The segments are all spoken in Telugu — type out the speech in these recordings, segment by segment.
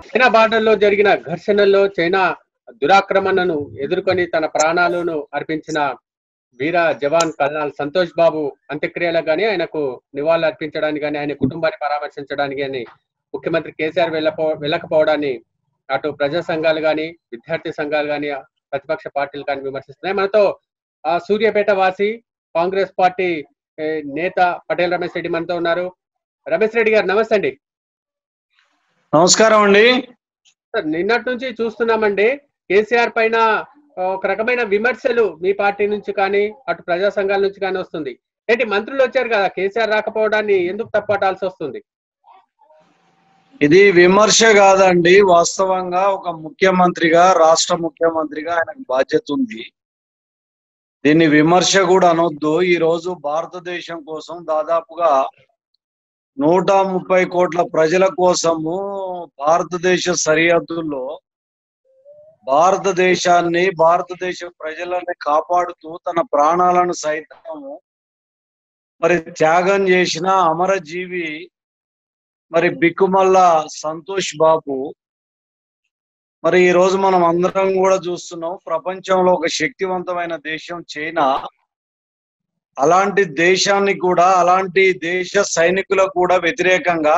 చైనా బార్డర్ లో జరిగిన ఘర్షణల్లో చైనా దురాక్రమణను ఎదుర్కొని తన ప్రాణాలను అర్పించిన వీర జవాన్ కల్నాల్ సంతోష్ బాబు అంత్యక్రియలకు గాని ఆయనకు నివాళులు అర్పించడానికి గాని ఆయన కుటుంబాన్ని పరామర్శించడానికి గాని ముఖ్యమంత్రి కేసీఆర్ వెళ్ళపో వెళ్ళకపోవడాన్ని అటు ప్రజా సంఘాలు గాని విద్యార్థి సంఘాలు గాని ప్రతిపక్ష పార్టీలు కానీ విమర్శిస్తున్నాయి మనతో ఆ సూర్యాపేట వాసి కాంగ్రెస్ పార్టీ ఏ, నేత పటేల్ రమేష్ రెడ్డి మనతో ఉన్నారు రమేష్ రెడ్డి గారు నమస్తే అండి నమస్కారం అండి సార్ నిన్నటి నుంచి చూస్తున్నామండి కేసీఆర్ పైన ఆ, ఒక రకమైన విమర్శలు మీ పార్టీ నుంచి కానీ అటు ప్రజా సంఘాల నుంచి కానీ వస్తుంది ఏంటి మంత్రులు వచ్చారు కదా కేసీఆర్ రాకపోవడాన్ని ఎందుకు తప్పటాల్సి వస్తుంది ఇది విమర్శ కాదండి వాస్తవంగా ఒక ముఖ్యమంత్రిగా రాష్ట్ర ముఖ్యమంత్రిగా ఆయనకు బాధ్యత ఉంది దీన్ని విమర్శ కూడా అనొద్దు ఈ రోజు భారతదేశం కోసం దాదాపుగా నూట ముప్పై కోట్ల ప్రజల కోసము భారతదేశ సరిహద్దుల్లో భారతదేశాన్ని భారతదేశ ప్రజలని కాపాడుతూ తన ప్రాణాలను సైతము మరి త్యాగం చేసిన అమరజీవి మరి బిక్కుమల్ల సంతోష్ బాబు మరి ఈ రోజు మనం అందరం కూడా చూస్తున్నాం ప్రపంచంలో ఒక శక్తివంతమైన దేశం చైనా అలాంటి దేశాన్ని కూడా అలాంటి దేశ సైనికులకు కూడా వ్యతిరేకంగా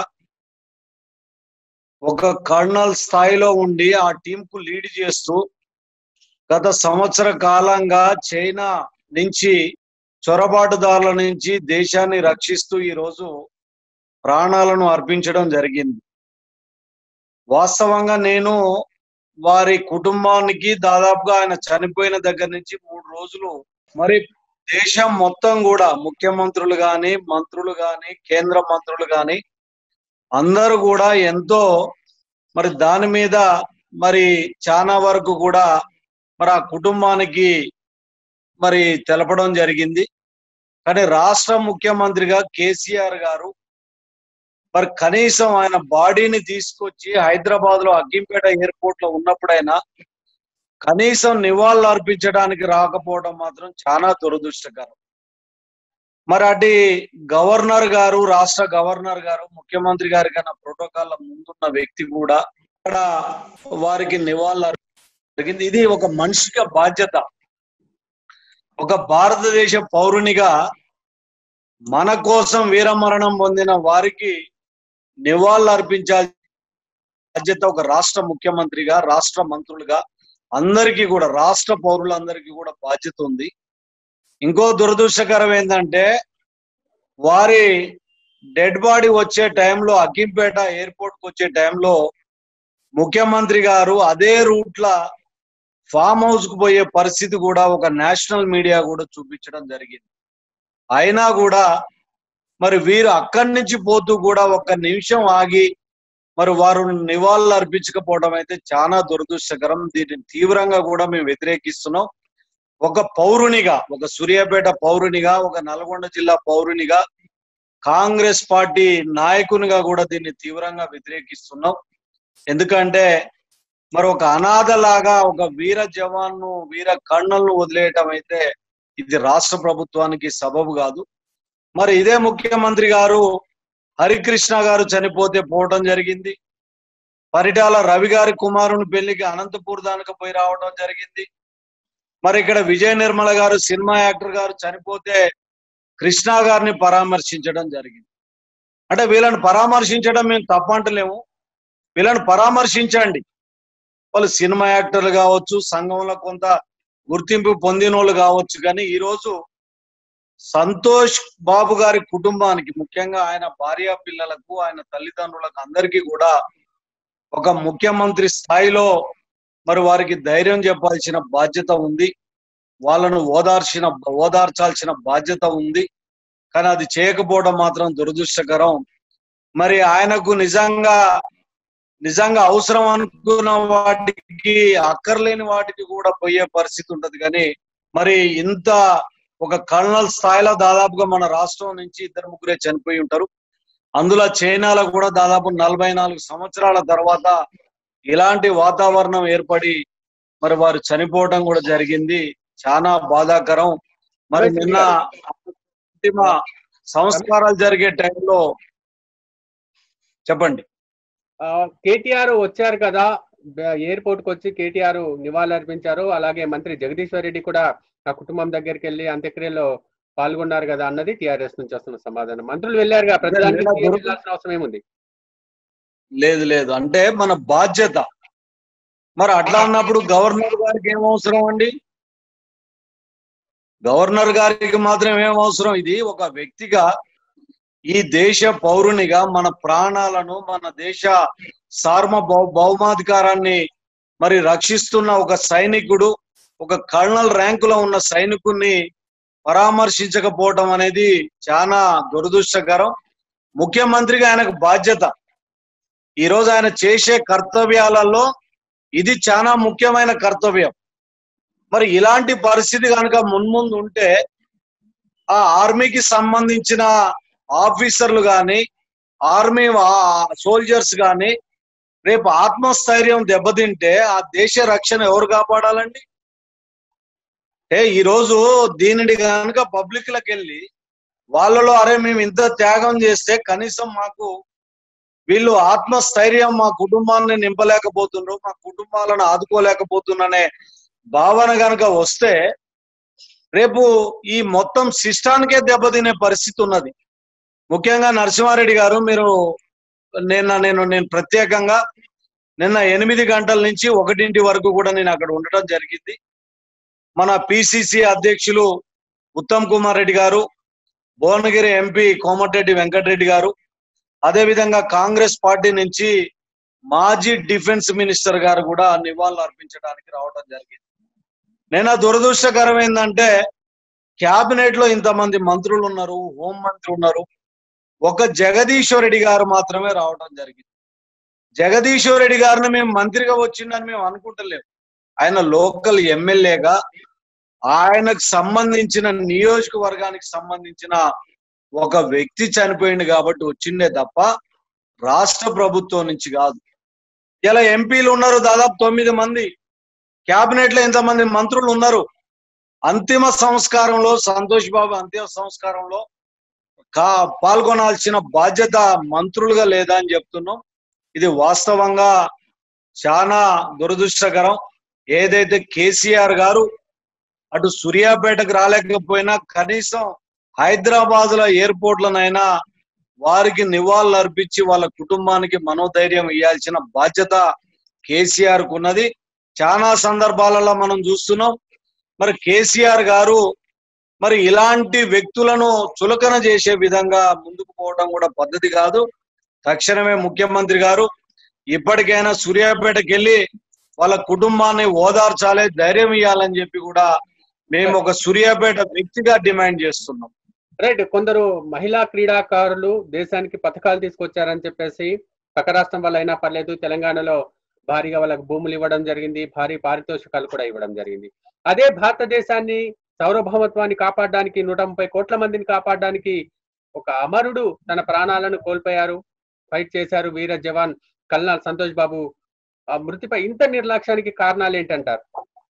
ఒక కర్నల్ స్థాయిలో ఉండి ఆ టీం కు లీడ్ చేస్తూ గత సంవత్సర కాలంగా చైనా నుంచి చొరబాటుదారుల నుంచి దేశాన్ని రక్షిస్తూ ఈ రోజు ప్రాణాలను అర్పించడం జరిగింది వాస్తవంగా నేను వారి కుటుంబానికి దాదాపుగా ఆయన చనిపోయిన దగ్గర నుంచి మూడు రోజులు మరి దేశం మొత్తం కూడా ముఖ్యమంత్రులు గాని మంత్రులు గాని కేంద్ర మంత్రులు గాని అందరూ కూడా ఎంతో మరి దాని మీద మరి చాలా వరకు కూడా మరి ఆ కుటుంబానికి మరి తెలపడం జరిగింది కానీ రాష్ట్ర ముఖ్యమంత్రిగా కేసీఆర్ గారు మరి కనీసం ఆయన బాడీని తీసుకొచ్చి హైదరాబాద్ లో అగ్గింపేట ఎయిర్పోర్ట్ లో ఉన్నప్పుడైనా కనీసం నివాళులు అర్పించడానికి రాకపోవడం మాత్రం చాలా దురదృష్టకరం మరి అటు గవర్నర్ గారు రాష్ట్ర గవర్నర్ గారు ముఖ్యమంత్రి గారి కన్నా ప్రోటోకాల్ ముందున్న వ్యక్తి కూడా ఇక్కడ వారికి నివాళులు అర్పించడం జరిగింది ఇది ఒక మనిషిగా బాధ్యత ఒక భారతదేశ పౌరునిగా మన కోసం వీరమరణం పొందిన వారికి నివాళులు అర్పించాల్సిన బాధ్యత ఒక రాష్ట్ర ముఖ్యమంత్రిగా రాష్ట్ర మంత్రులుగా అందరికీ కూడా రాష్ట్ర పౌరులందరికీ కూడా బాధ్యత ఉంది ఇంకో దురదృష్టకరం ఏంటంటే వారి డెడ్ బాడీ వచ్చే టైంలో అక్కింపేట ఎయిర్పోర్ట్ కు వచ్చే టైంలో ముఖ్యమంత్రి గారు అదే రూట్ల ఫామ్ హౌస్ కు పోయే పరిస్థితి కూడా ఒక నేషనల్ మీడియా కూడా చూపించడం జరిగింది అయినా కూడా మరి వీరు అక్కడి నుంచి పోతూ కూడా ఒక్క నిమిషం ఆగి మరి వారు నివాళులు అర్పించకపోవడం అయితే చాలా దురదృష్టకరం దీనిని తీవ్రంగా కూడా మేము వ్యతిరేకిస్తున్నాం ఒక పౌరునిగా ఒక సూర్యాపేట పౌరునిగా ఒక నల్గొండ జిల్లా పౌరునిగా కాంగ్రెస్ పార్టీ నాయకునిగా కూడా దీన్ని తీవ్రంగా వ్యతిరేకిస్తున్నాం ఎందుకంటే మరి ఒక అనాథలాగా ఒక వీర జవాన్ను వీర కర్నల్ను వదిలేయటం అయితే ఇది రాష్ట్ర ప్రభుత్వానికి సబబు కాదు మరి ఇదే ముఖ్యమంత్రి గారు హరికృష్ణ గారు చనిపోతే పోవడం జరిగింది పరిటాల రవి గారి కుమారుని పెళ్లికి అనంతపూర్ దానికి పోయి రావడం జరిగింది మరి ఇక్కడ విజయ నిర్మల గారు సినిమా యాక్టర్ గారు చనిపోతే కృష్ణ గారిని పరామర్శించడం జరిగింది అంటే వీళ్ళని పరామర్శించడం మేము తప్పంటలేము వీళ్ళని పరామర్శించండి వాళ్ళు సినిమా యాక్టర్లు కావచ్చు సంఘంలో కొంత గుర్తింపు పొందిన వాళ్ళు కావచ్చు కానీ ఈరోజు సంతోష్ బాబు గారి కుటుంబానికి ముఖ్యంగా ఆయన భార్య పిల్లలకు ఆయన తల్లిదండ్రులకు అందరికీ కూడా ఒక ముఖ్యమంత్రి స్థాయిలో మరి వారికి ధైర్యం చెప్పాల్సిన బాధ్యత ఉంది వాళ్ళను ఓదార్చిన ఓదార్చాల్సిన బాధ్యత ఉంది కానీ అది చేయకపోవడం మాత్రం దురదృష్టకరం మరి ఆయనకు నిజంగా నిజంగా అవసరం అనుకున్న వాటికి అక్కర్లేని వాటికి కూడా పోయే పరిస్థితి ఉంటది కానీ మరి ఇంత ఒక కర్నల్ స్థాయిలో దాదాపుగా మన రాష్ట్రం నుంచి ఇద్దరు ముగ్గురే చనిపోయి ఉంటారు అందులో చైనాలో కూడా దాదాపు నలభై నాలుగు సంవత్సరాల తర్వాత ఇలాంటి వాతావరణం ఏర్పడి మరి వారు చనిపోవడం కూడా జరిగింది చాలా బాధాకరం మరి నిన్న అంతిమ సంస్కారాలు జరిగే టైంలో చెప్పండి ఆ, కేటీఆర్ వచ్చారు కదా బ- ఎయిర్పోర్ట్ కి వచ్చి కేటీఆర్ నివాళులర్పించారు అలాగే మంత్రి జగదీశ్వర్ రెడ్డి కూడా ఆ కుటుంబం దగ్గరికి వెళ్ళి అంత్యక్రియలో పాల్గొన్నారు కదా అన్నది టిఆర్ఎస్ నుంచి వస్తున్న సమాధానం మంత్రులు వెళ్ళారుగా ప్రతిదానికి లేదా దొరక- వెళ్ళాల్సిన అవసరం ఏముంది లేదు లేదు అంటే మన బాధ్యత మరి అట్లా అన్నప్పుడు గవర్నర్ గారికి ఏం అవసరం అండి గవర్నర్ గారికి మాత్రం ఏం అవసరం ఇది ఒక వ్యక్తిగా ఈ దేశ పౌరునిగా మన ప్రాణాలను మన దేశ సార్మ భౌమాధికారాన్ని మరి రక్షిస్తున్న ఒక సైనికుడు ఒక కర్నల్ ర్యాంకులో ఉన్న సైనికుడిని పరామర్శించకపోవటం అనేది చాలా దురదృష్టకరం ముఖ్యమంత్రిగా ఆయనకు బాధ్యత ఈ రోజు ఆయన చేసే కర్తవ్యాలలో ఇది చాలా ముఖ్యమైన కర్తవ్యం మరి ఇలాంటి పరిస్థితి కనుక మున్ముందు ఉంటే ఆ ఆర్మీకి సంబంధించిన ఆఫీసర్లు గాని ఆర్మీ సోల్జర్స్ గాని రేపు ఆత్మస్థైర్యం దెబ్బతింటే ఆ దేశ రక్షణ ఎవరు కాపాడాలండి అంటే ఈ రోజు దీనిని కనుక పబ్లిక్ లకు వెళ్ళి వాళ్ళలో అరే మేము ఇంత త్యాగం చేస్తే కనీసం మాకు వీళ్ళు ఆత్మస్థైర్యం మా కుటుంబాన్ని నింపలేకపోతున్నారు మా కుటుంబాలను ఆదుకోలేకపోతున్నారనే భావన గనక వస్తే రేపు ఈ మొత్తం సిస్టానికే దెబ్బతినే పరిస్థితి ఉన్నది ముఖ్యంగా నరసింహారెడ్డి గారు మీరు నిన్న నేను నేను ప్రత్యేకంగా నిన్న ఎనిమిది గంటల నుంచి ఒకటింటి వరకు కూడా నేను అక్కడ ఉండటం జరిగింది మన పిసిసి అధ్యక్షులు ఉత్తమ్ కుమార్ రెడ్డి గారు భువనగిరి ఎంపీ కోమటిరెడ్డి వెంకటరెడ్డి గారు అదే విధంగా కాంగ్రెస్ పార్టీ నుంచి మాజీ డిఫెన్స్ మినిస్టర్ గారు కూడా నివాళులు అర్పించడానికి రావడం జరిగింది నేను దురదృష్టకరం ఏంటంటే క్యాబినెట్ లో ఇంతమంది మంత్రులు ఉన్నారు హోం మంత్రి ఉన్నారు ఒక జగదీశ్వర్ రెడ్డి గారు మాత్రమే రావడం జరిగింది జగదీశ్వర్ రెడ్డి గారిని మేము మంత్రిగా వచ్చిందని మేము అనుకుంటలేము ఆయన లోకల్ ఎమ్మెల్యేగా ఆయనకు సంబంధించిన నియోజకవర్గానికి సంబంధించిన ఒక వ్యక్తి చనిపోయింది కాబట్టి వచ్చిండే తప్ప రాష్ట్ర ప్రభుత్వం నుంచి కాదు ఇలా ఎంపీలు ఉన్నారు దాదాపు తొమ్మిది మంది కేబినెట్ లో ఇంతమంది మంత్రులు ఉన్నారు అంతిమ సంస్కారంలో సంతోష్ బాబు అంతిమ సంస్కారంలో కా పాల్గొనాల్సిన బాధ్యత మంత్రులుగా లేదా అని చెప్తున్నాం ఇది వాస్తవంగా చాలా దురదృష్టకరం ఏదైతే కేసీఆర్ గారు అటు సూర్యాపేటకు రాలేకపోయినా కనీసం హైదరాబాద్ లో ఎయిర్పోర్ట్లనైనా వారికి నివాళులు అర్పించి వాళ్ళ కుటుంబానికి మనోధైర్యం ఇవ్వాల్సిన బాధ్యత కేసీఆర్ కు ఉన్నది చాలా సందర్భాలలో మనం చూస్తున్నాం మరి కేసీఆర్ గారు మరి ఇలాంటి వ్యక్తులను చులకన చేసే విధంగా ముందుకు పోవడం కూడా పద్ధతి కాదు తక్షణమే ముఖ్యమంత్రి గారు ఇప్పటికైనా సూర్యాపేటకి వెళ్ళి వాళ్ళ కుటుంబాన్ని ఓదార్చాలి ధైర్యం ఇవ్వాలని చెప్పి కూడా మేము ఒక సూర్యాపేట వ్యక్తిగా డిమాండ్ చేస్తున్నాం రైట్ కొందరు మహిళా క్రీడాకారులు దేశానికి పథకాలు తీసుకొచ్చారని చెప్పేసి పక్క రాష్ట్రం వల్ల అయినా పర్లేదు తెలంగాణలో భారీగా వాళ్ళకి భూములు ఇవ్వడం జరిగింది భారీ పారితోషికాలు కూడా ఇవ్వడం జరిగింది అదే భారతదేశాన్ని సార్వభౌమత్వాన్ని కాపాడడానికి నూట ముప్పై కోట్ల మందిని కాపాడడానికి ఒక అమరుడు తన ప్రాణాలను కోల్పోయారు ఫైట్ చేశారు వీర జవాన్ కల్నాల్ సంతోష్ బాబు ఆ మృతిపై ఇంత నిర్లక్ష్యానికి కారణాలు ఏంటంటారు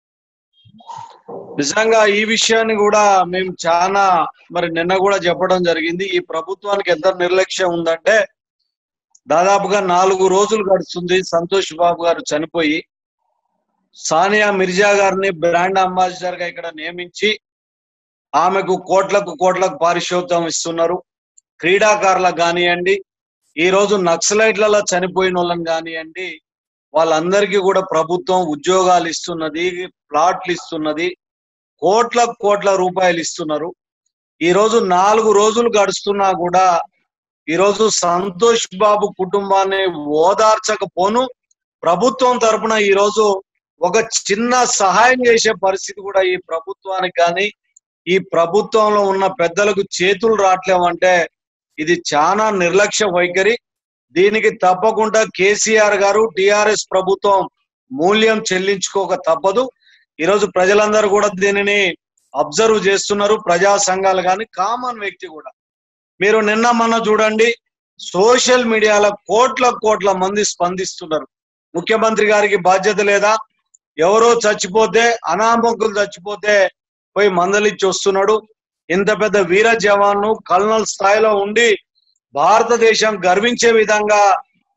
నిజంగా ఈ విషయాన్ని కూడా మేము చాలా మరి నిన్న కూడా చెప్పడం జరిగింది ఈ ప్రభుత్వానికి ఎంత నిర్లక్ష్యం ఉందంటే దాదాపుగా నాలుగు రోజులు గడుస్తుంది సంతోష్ బాబు గారు చనిపోయి సానియా మిర్జా గారిని బ్రాండ్ అంబాసిడర్ గా ఇక్కడ నియమించి ఆమెకు కోట్లకు కోట్లకు పారిశోధం ఇస్తున్నారు క్రీడాకారులకు కానివ్వండి ఈ రోజు నక్సలైట్లలో చనిపోయిన వాళ్ళని కానివ్వండి వాళ్ళందరికీ కూడా ప్రభుత్వం ఉద్యోగాలు ఇస్తున్నది ప్లాట్లు ఇస్తున్నది కోట్ల కోట్ల రూపాయలు ఇస్తున్నారు ఈ రోజు నాలుగు రోజులు గడుస్తున్నా కూడా ఈ రోజు సంతోష్ బాబు కుటుంబాన్ని ఓదార్చకపోను ప్రభుత్వం తరపున ఈ రోజు ఒక చిన్న సహాయం చేసే పరిస్థితి కూడా ఈ ప్రభుత్వానికి కానీ ఈ ప్రభుత్వంలో ఉన్న పెద్దలకు చేతులు రావట్లేమంటే ఇది చాలా నిర్లక్ష్య వైఖరి దీనికి తప్పకుండా కేసీఆర్ గారు టిఆర్ఎస్ ప్రభుత్వం మూల్యం చెల్లించుకోక తప్పదు ఈరోజు ప్రజలందరూ కూడా దీనిని అబ్జర్వ్ చేస్తున్నారు ప్రజా సంఘాలు కానీ కామన్ వ్యక్తి కూడా మీరు నిన్న మొన్న చూడండి సోషల్ మీడియాలో కోట్ల కోట్ల మంది స్పందిస్తున్నారు ముఖ్యమంత్రి గారికి బాధ్యత లేదా ఎవరో చచ్చిపోతే అనామకులు చచ్చిపోతే పోయి మందలిచ్చి వస్తున్నాడు ఇంత పెద్ద వీర జవాన్ను కల్నల్ స్థాయిలో ఉండి భారతదేశం గర్వించే విధంగా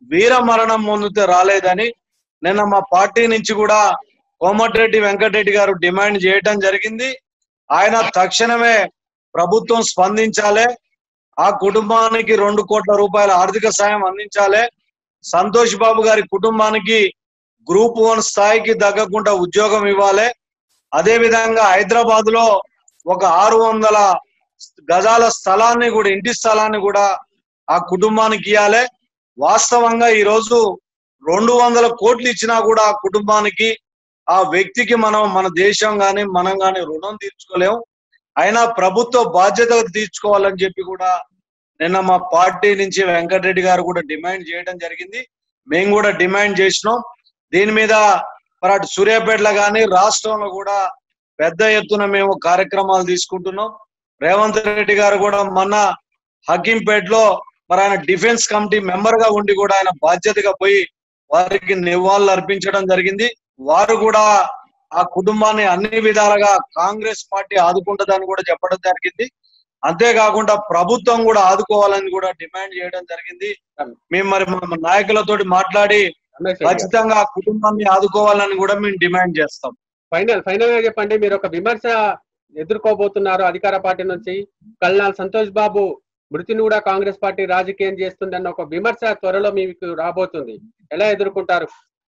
వీర మరణం పొందితే రాలేదని నిన్న మా పార్టీ నుంచి కూడా కోమటిరెడ్డి వెంకటరెడ్డి గారు డిమాండ్ చేయటం జరిగింది ఆయన తక్షణమే ప్రభుత్వం స్పందించాలి ఆ కుటుంబానికి రెండు కోట్ల రూపాయల ఆర్థిక సాయం అందించాలి సంతోష్ బాబు గారి కుటుంబానికి గ్రూప్ వన్ స్థాయికి తగ్గకుండా ఉద్యోగం ఇవ్వాలి అదే విధంగా హైదరాబాద్ లో ఒక ఆరు వందల గజాల స్థలాన్ని కూడా ఇంటి స్థలాన్ని కూడా ఆ కుటుంబానికి ఇవ్వాలి వాస్తవంగా ఈ రోజు రెండు వందల కోట్లు ఇచ్చినా కూడా ఆ కుటుంబానికి ఆ వ్యక్తికి మనం మన దేశం గాని మనం గాని రుణం తీర్చుకోలేము అయినా ప్రభుత్వ బాధ్యత తీర్చుకోవాలని చెప్పి కూడా నిన్న మా పార్టీ నుంచి వెంకటరెడ్డి గారు కూడా డిమాండ్ చేయడం జరిగింది మేము కూడా డిమాండ్ చేసినాం దీని మీద మరి అటు సూర్యాపేటలో కానీ రాష్ట్రంలో కూడా పెద్ద ఎత్తున మేము కార్యక్రమాలు తీసుకుంటున్నాం రేవంత్ రెడ్డి గారు కూడా మొన్న హకీంపేటలో మరి ఆయన డిఫెన్స్ కమిటీ మెంబర్ గా ఉండి కూడా ఆయన బాధ్యతగా పోయి వారికి నివాళులు అర్పించడం జరిగింది వారు కూడా ఆ కుటుంబాన్ని అన్ని విధాలుగా కాంగ్రెస్ పార్టీ ఆదుకుంటుందని కూడా చెప్పడం జరిగింది అంతేకాకుండా ప్రభుత్వం కూడా ఆదుకోవాలని కూడా డిమాండ్ చేయడం జరిగింది మేము మరి మా నాయకులతోటి మాట్లాడి రమేష్ రెడ్డి గారు. ఖచ్చితంగా ఆ కుటుంబాన్ని ఆదుకోవాలని కూడా మేము డిమాండ్ చేస్తాం ఫైనల్ ఫైనల్ గా చెప్పండి మీరు ఒక విమర్శ ఎదుర్కోబోతున్నారు అధికార పార్టీ నుంచి కల్నాల్ సంతోష్ బాబు మృతిని కూడా కాంగ్రెస్ పార్టీ రాజకీయం చేస్తుందన్న ఒక విమర్శ త్వరలో మీకు రాబోతుంది ఎలా ఎదుర్కొంటారు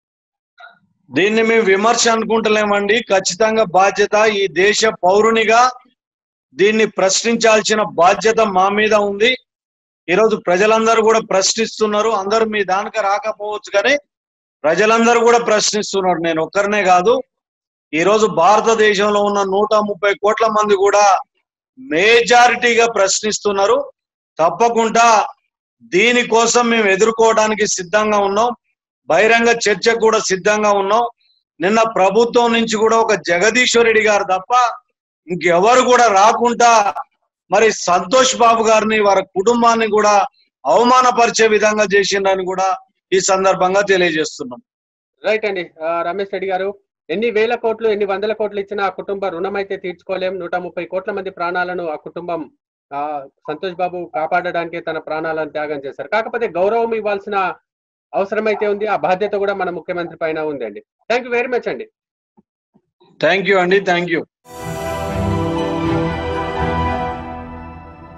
దీన్ని మేము విమర్శ అనుకుంటలేమండి ఖచ్చితంగా బాధ్యత ఈ దేశ పౌరునిగా దీన్ని ప్రశ్నించాల్సిన బాధ్యత మా మీద ఉంది ఈరోజు ప్రజలందరూ కూడా ప్రశ్నిస్తున్నారు అందరూ మీ దానికి రాకపోవచ్చు కానీ ప్రజలందరూ కూడా ప్రశ్నిస్తున్నారు నేను ఒక్కరినే కాదు ఈరోజు భారతదేశంలో ఉన్న నూట ముప్పై కోట్ల మంది కూడా మేజారిటీగా ప్రశ్నిస్తున్నారు తప్పకుండా దీనికోసం మేము ఎదుర్కోవడానికి సిద్ధంగా ఉన్నాం బహిరంగ చర్చకు కూడా సిద్ధంగా ఉన్నాం నిన్న ప్రభుత్వం నుంచి కూడా ఒక జగదీశ్వర్ రెడ్డి గారు తప్ప ఇంకెవరు కూడా రాకుండా మరి సంతోష్ బాబు గారిని వారి కుటుంబాన్ని కూడా అవమానపరిచే విధంగా చేసిండని కూడా ఈ సందర్భంగా తెలియజేస్తున్నాం రైట్ అండి ఆ, రమేష్ రెడ్డి గారు ఎన్ని వేల కోట్లు ఎన్ని వందల కోట్లు ఇచ్చినా ఆ కుటుంబ రుణం అయితే తీర్చుకోలేం నూట ముప్పై కోట్ల మంది ప్రాణాలను ఆ కుటుంబం ఆ సంతోష్ బాబు కాపాడడానికి తన ప్రాణాలను త్యాగం చేశారు కాకపోతే గౌరవం ఇవ్వాల్సిన అవసరం అయితే ఉంది ఆ బాధ్యత కూడా మన ముఖ్యమంత్రి పైన ఉందండి థ్యాంక్ యూ వెరీ మచ్ అండి థ్యాంక్ యూ అండి థ్యాంక్ యూ